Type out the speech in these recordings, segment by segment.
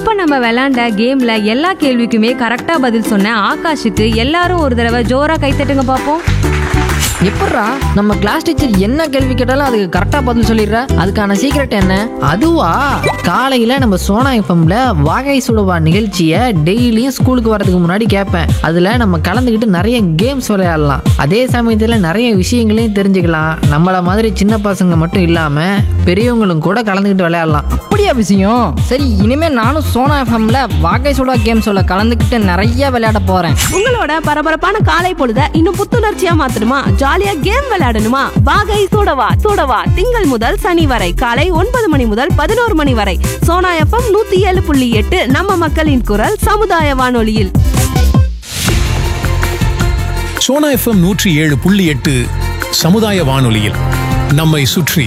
இப்ப நம்ம விளையாண்ட கேம்ல எல்லா கேள்விக்குமே கரெக்டா பதில் சொன்ன ஆகாஷுக்கு எல்லாரும் ஒரு தடவை ஜோரா கைத்தட்டுங்க பாப்போம் எப்பட்றா நம்ம கிளாஸ் டீச்சர் என்ன கேள்வி கேட்டாலும் அதுக்கு கரெக்டாக பதில் சொல்லிடுறா அதுக்கான சீக்ரெட் என்ன அதுவா காலையில் நம்ம சோனா எஃப்எம்ல வாகை சுடுவா நிகழ்ச்சியை டெய்லியும் ஸ்கூலுக்கு வரதுக்கு முன்னாடி கேட்பேன் அதில் நம்ம கலந்துக்கிட்டு நிறைய கேம்ஸ் விளையாடலாம் அதே சமயத்தில் நிறைய விஷயங்களையும் தெரிஞ்சுக்கலாம் நம்மளை மாதிரி சின்ன பசங்க மட்டும் இல்லாமல் பெரியவங்களும் கூட கலந்துக்கிட்டு விளையாடலாம் அப்படியா விஷயம் சரி இனிமே நானும் சோனா எஃப்எம்ல வாகை சுடா கேம் சொல்ல கலந்துக்கிட்டு நிறைய விளையாட போறேன் உங்களோட பரபரப்பான காலை பொழுத இன்னும் புத்துணர்ச்சியா மாத்தணுமா ஜாலியா கேம் விளையாடணுமா வாகை சூடவா சூடவா திங்கள் முதல் சனி வரை காலை ஒன்பது மணி முதல் பதினோரு மணி வரை சோனா எஃப்எம் நூத்தி ஏழு புள்ளி எட்டு நம்ம மக்களின் குரல் சமுதாய வானொலியில் சோனா எஃப்எம் நூற்றி ஏழு புள்ளி எட்டு சமுதாய வானொலியில் நம்மை சுற்றி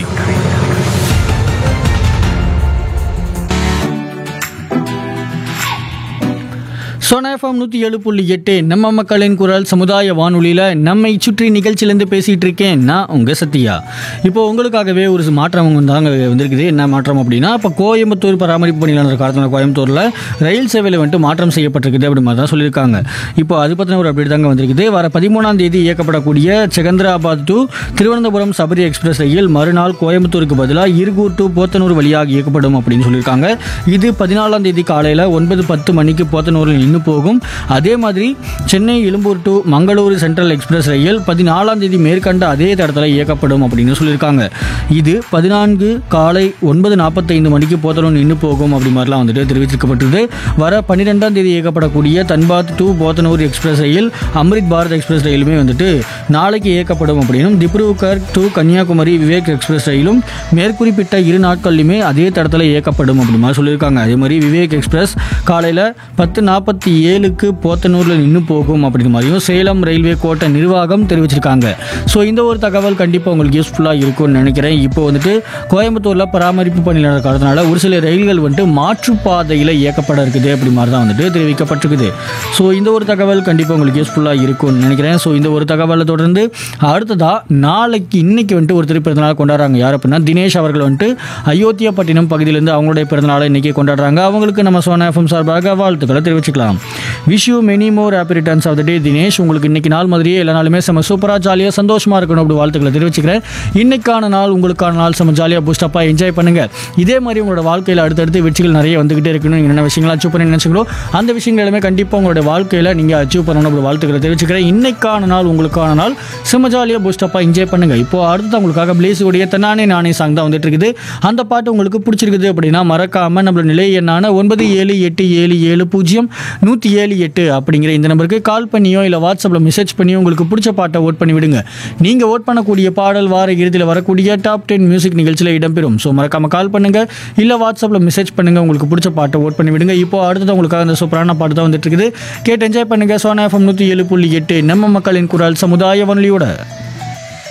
சோனா எஃப்எம் நூற்றி ஏழு புள்ளி எட்டு நம்ம மக்களின் குரல் சமுதாய வானொலியில் நம்மை சுற்றி நிகழ்ச்சியிலேருந்து பேசிகிட்டு இருக்கேன் நான் உங்கள் சத்யா இப்போ உங்களுக்காகவே ஒரு மாற்றம் தாங்க வந்திருக்குது என்ன மாற்றம் அப்படின்னா இப்போ கோயம்புத்தூர் பராமரிப்பு பணியாளர் காலத்தில் கோயம்புத்தூரில் ரயில் சேவையில் வந்துட்டு மாற்றம் செய்யப்பட்டிருக்குது அப்படி மாதிரி தான் சொல்லியிருக்காங்க இப்போ அது பற்றின ஒரு அப்டேட் தாங்க வந்திருக்குது வர பதிமூணாம் தேதி இயக்கப்படக்கூடிய செகந்திராபாத் டு திருவனந்தபுரம் சபரி எக்ஸ்பிரஸ் ரயில் மறுநாள் கோயம்புத்தூருக்கு பதிலாக இருகூர் டு போத்தனூர் வழியாக இயக்கப்படும் அப்படின்னு சொல்லியிருக்காங்க இது பதினாலாம் தேதி காலையில் ஒன்பது பத்து மணிக்கு போத்தனூரில் நின்று போகும் அதே மாதிரி Chennai Egmore to Mangaluru central express ரயில் பதினாலாம் தேதி மேற்கண்ட அதே தடத்தில் இயக்கப்படும் அப்படின்னு சொல்லியிருக்காங்க இது பதினான்கு காலை ஒன்பது நாற்பத்தைந்து மணிக்கு போத்தனூர் நின்று போகும் அப்படி மாதிரிலாம் வந்துட்டு தெரிவிக்கப்பட்டது வர பன்னிரெண்டாம் தேதி இயக்கப்படக்கூடிய தன்பாத் டு போத்தனூர் எக்ஸ்பிரஸ் ரயில் அம்ரித் பாரத் எக்ஸ்பிரஸ் ரயிலுமே வந்துட்டு நாளைக்கு இயக்கப்படும் அப்படின்னும் திப்ருகர் டு கன்னியாகுமரி விவேக் எக்ஸ்பிரஸ் ரயிலும் மேற்குறிப்பிட்ட இரு நாட்கள்லையுமே அதே தடத்தில் இயக்கப்படும் அப்படி மாதிரி சொல்லியிருக்காங்க அதே மாதிரி விவேக் எக்ஸ்பிரஸ் காலையில் பத்து நாற்பத்தி ஏழுக்கு போத்தனூரில் நின்று போகும் அப்படிங்கிற மாதிரியும் சேலம் ரயில்வே கோட்ட நிர்வாகம் தெரிவிச்சிருக்காங்க ஸோ இந்த ஒரு தகவல் கண்டிப்பாக உங்களுக்கு யூஸ்ஃபுல்லாக இருக்கும்னு நினைக்கிறேன் இப்போ வந்துட்டு கோயம்புத்தூரில் பராமரிப்பு பணியாளர் காரணத்தினால ஒரு சில ரயில்கள் வந்துட்டு மாற்றுப்பாதையில் இயக்கப்பட இருக்குது அப்படி மாதிரி தான் வந்துட்டு தெரிவிக்கப்பட்டிருக்குது ஸோ இந்த ஒரு தகவல் கண்டிப்பாக உங்களுக்கு யூஸ்ஃபுல்லாக இருக்கும்னு நினைக்கிறேன் ஸோ இந்த ஒரு தகவலை தொடர்ந்து அடுத்ததாக நாளைக்கு இன்னைக்கு வந்துட்டு ஒரு பிறந்தநாள் கொண்டாடுறாங்க யார் அப்படின்னா தினேஷ் அவர்கள் வந்துட்டு அயோத்தியாப்பட்டினம் பகுதியிலேருந்து அவங்களுடைய பிறந்தநாளை இன்னைக்கு கொண்டாடுறாங்க அவங்களுக்கு நம்ம சோனா எஃப்எம் சார்பாக வாழ்த்துக்களை தெரிவிச்சுக்கலாம் wish you many more happy returns of the day Dinesh உங்களுக்கு இன்னைக்கு நாள் மாதிரியே எல்லா நாளுமே செம்ம சூப்பராக ஜாலியாக சந்தோஷமாக இருக்கணும் அப்படி வாழ்த்துக்களை தெரிவிச்சுக்கிறேன் இன்னைக்கான நாள் உங்களுக்கான நாள் செம்ம ஜாலியாக பூஸ்டப்பாக என்ஜாய் பண்ணுங்க இதே மாதிரி உங்களோட வாழ்க்கையில் அடுத்தடுத்து வெற்றிகள் நிறைய வந்துகிட்டே இருக்கணும் நீங்கள் என்ன விஷயங்கள் அச்சீவ் பண்ணி நினைச்சீங்களோ அந்த விஷயங்கள் எல்லாமே கண்டிப்பாக உங்களுடைய வாழ்க்கையில் நீங்கள் அச்சீவ் பண்ணணும் அப்படி வாழ்த்துக்களை தெரிவிச்சுக்கிறேன் இன்னைக்கான நாள் உங்களுக்கான நாள் செம்ம ஜாலியாக பூஸ்டப்பாக என்ஜாய் பண்ணுங்க இப்போ அடுத்து உங்களுக்காக பிளேஸுடைய தன்னானே நானே சாங் தான் வந்துட்டு இருக்குது அந்த பாட்டு உங்களுக்கு பிடிச்சிருக்குது அப்படின்னா மறக்காம நம்மளோட நிலை எண்ணான ஒன்பது ஏழு எட்டு ஏழு ஏழு பூஜ்ஜியம் நூற்றி ஏழு எட்டு அப்படிங்கிற இந்த நம்பருக்கு கால் பண்ணியோ இல்லை வாட்ஸ்அப்பில் மெசேஜ் பண்ணியோ உங்களுக்கு பிடிச்ச பாட்டை ஓட் பண்ணி விடுங்க நீங்கள் ஓட் பண்ணக்கூடிய பாடல் வார இறுதியில் வரக்கூடிய டாப் டென் மியூசிக் நிகழ்ச்சியில் இடம்பெறும் ஸோ மறக்காம கால் பண்ணுங்க இல்லை வாட்ஸ்அப்பில் மெசேஜ் பண்ணுங்க உங்களுக்கு பிடிச்ச பாட்டை ஓட் பண்ணி விடுங்க இப்போ அடுத்தது உங்களுக்காக அந்த சூப்பரான பாட்டு தான் வந்துட்டு இருக்குது கேட்டு என்ஜாய் பண்ணுங்க சோனா எஃப்எம் நூற்றி ஏழு புள்ளி எட்டு நம்ம மக்களின் குரல் சமுதாய வானொலியோட